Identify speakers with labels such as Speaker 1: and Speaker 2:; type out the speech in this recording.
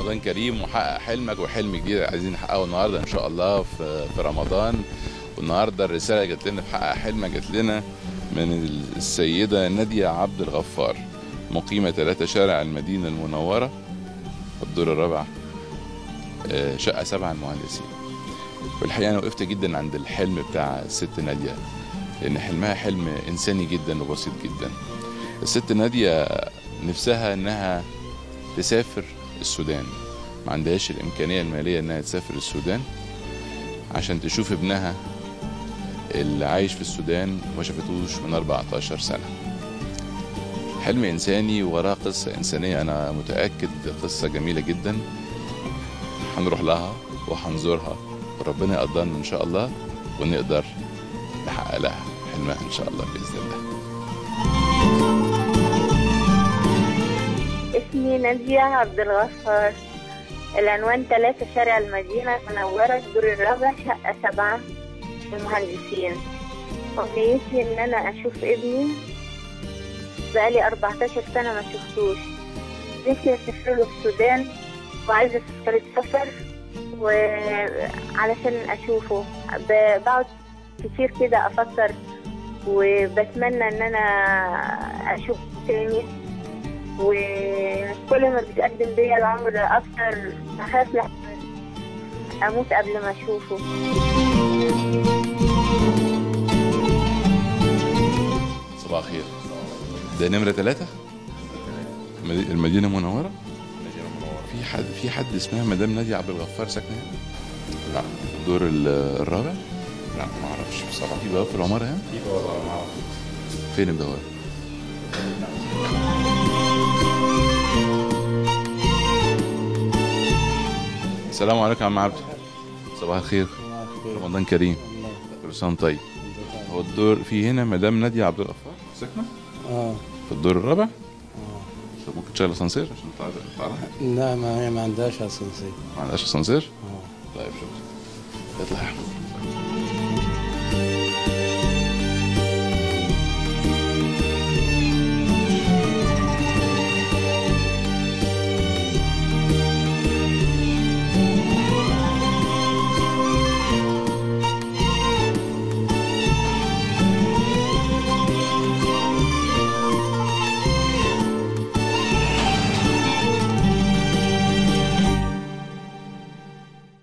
Speaker 1: رمضان كريم وحقق حلمك وحلم جديد عايزين نحققه النهارده ان شاء الله في في رمضان والنهارده الرساله جت لنا في حقق حلمك جت لنا من السيده ناديه عبد الغفار مقيمه ثلاثة شارع المدينه المنوره في الدور الرابع آه، شقه سبعه المهندسين والحقيقه انا وقفت جدا عند الحلم بتاع الست ناديه لان حلمها حلم انساني جدا وبسيط جدا الست ناديه نفسها انها تسافر السودان ما عندهاش الامكانيه الماليه انها تسافر السودان عشان تشوف ابنها اللي عايش في السودان وما شافتوش من 14 سنه حلم انساني وراه قصه انسانيه انا متاكد قصه جميله جدا هنروح لها وهنزورها وربنا يقدرنا ان شاء الله ونقدر نحقق لها حلمها ان شاء الله باذن الله
Speaker 2: اسمي نادية عبد الغفار العنوان ثلاثة شارع المدينة منورة الدور الرابع شقة سبعة المهندسين أمنيتي إن أنا أشوف ابني بقالي 14 سنة ما شفتوش نفسي أسافر له السودان وعايزة تذكرة سفر وعلشان أشوفه ب- بقعد كتير كده أفكر وبتمنى إن أنا أشوفه تاني وكل ما بيتقدم بيا العمر اكتر اخاف لحظة اموت قبل ما اشوفه
Speaker 1: صباح الخير ده نمرة ثلاثة المدي- المدينة منورة في حد في حد اسمها مدام نادية عبد الغفار ساكنة هنا؟ لا الدور ال- الرابع لا ما اعرفش بصراحة في بواب في العمارة هنا
Speaker 3: في بوابة معروف
Speaker 1: فين البواب السلام عليكم يا عم عبد صباح الخير رمضان كريم كل سنة وأنت طيب هو الدور في هنا مدام نادية عبد الغفار ساكنة
Speaker 4: اه
Speaker 1: في الدور الرابع
Speaker 4: اه
Speaker 1: طب ممكن تشغل اسانسير عشان تعرف تعرف
Speaker 4: لا ما هي ما عندهاش اسانسير
Speaker 1: ما عندهاش اسانسير
Speaker 4: اه
Speaker 1: طيب شكرا اطلع